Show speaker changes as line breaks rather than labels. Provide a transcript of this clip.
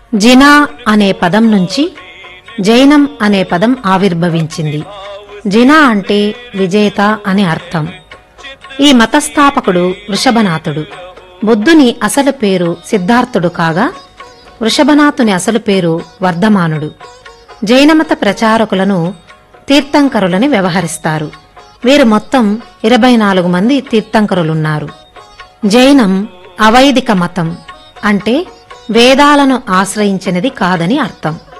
Zener అనే పదం నుంచి జైనం అనే పదం ఆవిర్భవించింది జినా అంటే విజేత అని అర్థం ఈ మతస్థాపకుడు వృషభనాథుడు బుద్ధుని అసలు పేరు సిద్ధార్థుడు కాగా వృషభనాథుని అసలు పేరు వర్ధమానుడు జైనమత ప్రచారకులను తీర్థంకరులని వ్యవహరిస్తారు వీరు మొత్తం ఇరవై నాలుగు మంది తీర్థంకరులున్నారు జైనం అవైదిక మతం అంటే వేదాలను ఆశ్రయించినది కాదని అర్థం